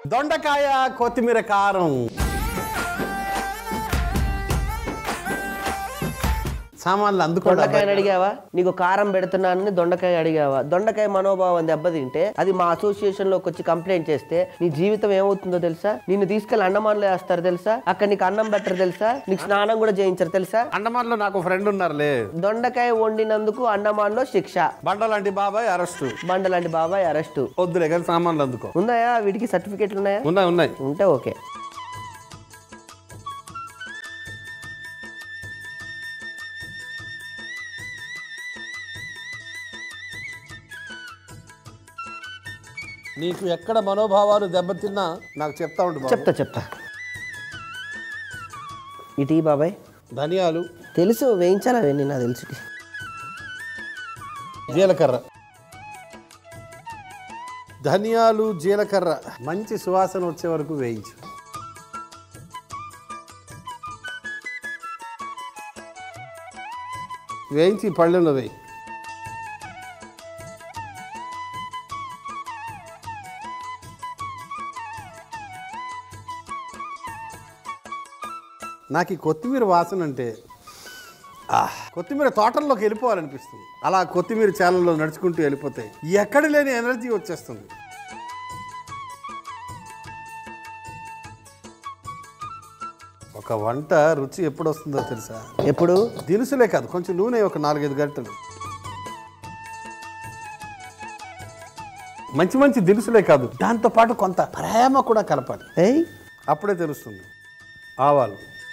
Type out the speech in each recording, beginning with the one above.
దొండకాయ కొత్తిమీర కారం సామాన్లు అందుకోండి దొండకాయని అడిగావా నీకు కారం పెడుతున్నానని దొండకాయ అడిగావా దొండకాయ మనోభావం దెబ్బతింటే అది మా అసోసియేషన్ లోకి వచ్చి కంప్లైంట్ చేస్తే నీ జీవితం ఏమవుతుందో తెలుసా నిన్ను తీసుకెళ్లి అండమాన్లో వేస్తారు తెలుసా అక్కడ నీకు అన్నం పెట్టరు తెలుసా నీకు స్నానం కూడా చేయించరు తెలుసా అండమాన్లో నాకు ఫ్రెండ్ ఉన్నారులే దొండకాయ వండినందుకు అండమాన్లో శిక్ష బండలాంటి బాబాయ్ అరెస్టు బండలాంటి బాబాయ్ అరెస్టు వద్దులే కానీ సామాన్లు అందుకో ఉన్నాయా వీటికి సర్టిఫికెట్లు ఉన్నాయా ఉన్నాయి ఉన్నాయి ఉంటే ఓకే నీకు ఎక్కడ మనోభావాలు దెబ్బతిన్నా నాకు చెప్తా ఉండు బాబు. చెప్తా చెప్తా ఇటీ బాబాయ్ ధనియాలు తెలుసు వేయించాలా అవన్నీ నాకు తెలుసు జీలకర్ర ధనియాలు జీలకర్ర మంచి సువాసన వచ్చే వరకు వేయించు వేయించి పళ్ళెంలో వేయి నాకు ఈ కొత్తిమీర వాసన అంటే ఆహ్, కొత్తిమీర తోటల్లోకి వెళ్ళిపోవాలనిపిస్తుంది అలా కొత్తిమీర చేలల్లో నడుచుకుంటూ వెళ్ళిపోతాయి ఎక్కడ లేని ఎనర్జీ వచ్చేస్తుంది ఒక వంట రుచి ఎప్పుడు వస్తుందో తెలుసా ఎప్పుడు దినుసులే కాదు కొంచెం నూనె ఒక నాలుగైదు గంటలు మంచి మంచి దినుసులే కాదు దాంతో పాటు కొంత ప్రేమ కూడా కలపాలి ఏయ్ అప్పుడే తెలుస్తుంది ఆవాలు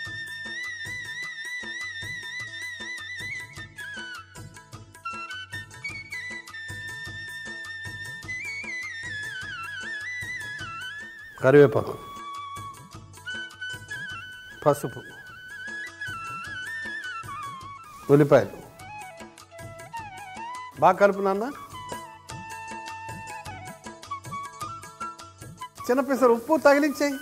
కరివేపాకు పసుపు ఉల్లిపాయలు బాగా కలుపు నాన్న చిన్న పిసరు ఉప్పు తగిలించేయి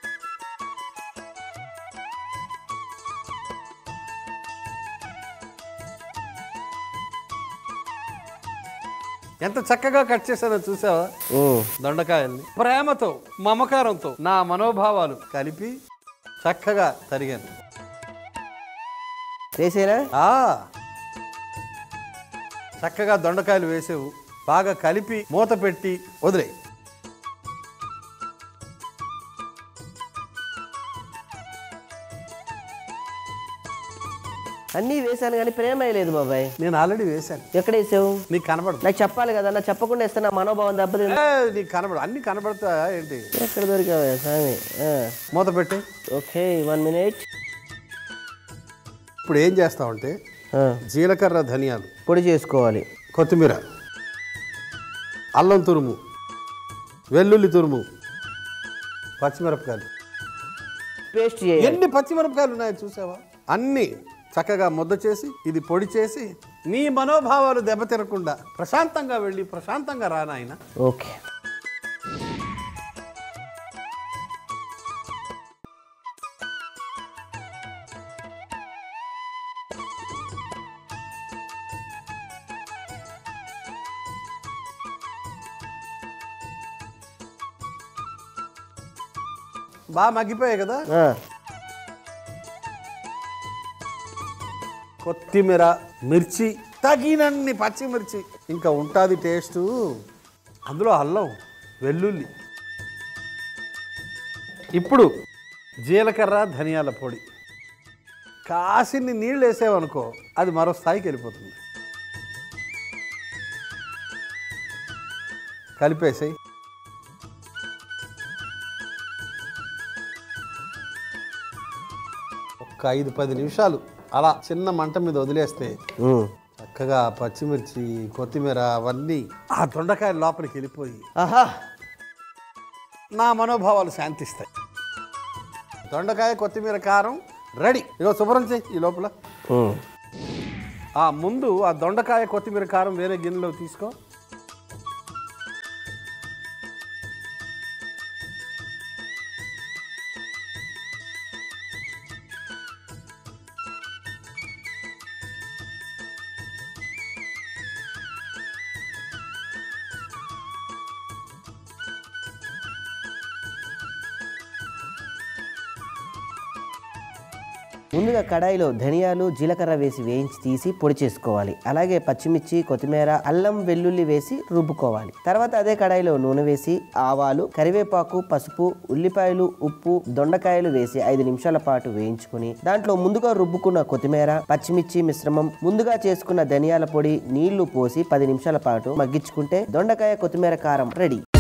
ఎంత చక్కగా కట్ చేశానో చూసావా ఉమ్. దొండకాయల్ని ప్రేమతో మమకారంతో నా మనోభావాలు కలిపి చక్కగా తరిగాను వేసేనా ఆ చక్కగా దొండకాయలు వేసేవు బాగా కలిపి మూత పెట్టి వదిలే అన్నీ వేసాను కానీ ప్రేమ లేదు బాబాయ్ నేను ఆల్రెడీ వేశాను ఎక్కడ వేసావు నీకు కనబడదు నాకు చెప్పాలి కదా నాకు చెప్పకుండా వేస్తే నా మనోభావం దెబ్బతింది ఏ, నీకు కనబడదు అన్ని కనబడతా ఏంటి ఎక్కడ దొరికావా స్వామి ఆ. మూత పెట్టి ఓకే వన్ మినిట్ ఇప్పుడు ఏం చేస్తావంటే ఆ. జీలకర్ర ధనియాలు పొడి చేసుకోవాలి కొత్తిమీర అల్లం తురుము వెల్లుల్లి తురుము పచ్చిమిరపకాయలు పేస్ట్ చేయాలి ఎన్ని పచ్చిమిరపకాయలు ఉన్నాయో చూసావా అన్ని చక్కగా ముద్ద చేసి ఇది పొడి చేసి నీ మనోభావాలు దెబ్బతినకుండా ప్రశాంతంగా వెళ్ళి ప్రశాంతంగా రా నాయన ఓకే బాగా మగ్గిపోయాయి కదా ఆ. కొత్తిమీర మిర్చి తగినన్ని పచ్చిమిర్చి ఇంకా ఉంటుంది టేస్టు అందులో అల్లం వెల్లుల్లి ఇప్పుడు జీలకర్ర ధనియాల పొడి కాసిన్ని నీళ్ళు వేసావనుకో అది మరో స్థాయికి వెళ్ళిపోతుంది కలిపేసాయి ఒక్క ఐదు పది నిమిషాలు అలా చిన్న మంట మీద వదిలేస్తే ఉమ్. చక్కగా పచ్చిమిర్చి కొత్తిమీర అవన్నీ ఆ దొండకాయ లోపలికి వెళ్ళిపోయి ఆహా నా మనోభావాలు శాంతిస్తాయి దొండకాయ కొత్తిమీర కారం రెడీ ఇగో శుభ్రం చేయి ఈ లోపల ఉమ్. ఆ ముందు ఆ దొండకాయ కొత్తిమీర కారం వేరే గిన్నెలో తీసుకో ముందుగా కడాయిలో ధనియాలు జీలకర్ర వేసి వేయించి తీసి పొడి చేసుకోవాలి అలాగే పచ్చిమిర్చి కొత్తిమీర అల్లం వెల్లుల్లి వేసి రుబ్బుకోవాలి తర్వాత అదే కడాయిలో నూనె వేసి ఆవాలు కరివేపాకు పసుపు ఉల్లిపాయలు ఉప్పు దొండకాయలు వేసి ఐదు నిమిషాల పాటు వేయించుకుని దాంట్లో ముందుగా రుబ్బుకున్న కొత్తిమీర పచ్చిమిర్చి మిశ్రమం ముందుగా చేసుకున్న ధనియాల పొడి నీళ్లు పోసి పది నిమిషాల పాటు మగ్గించుకుంటే దొండకాయ కొత్తిమీర కారం రెడీ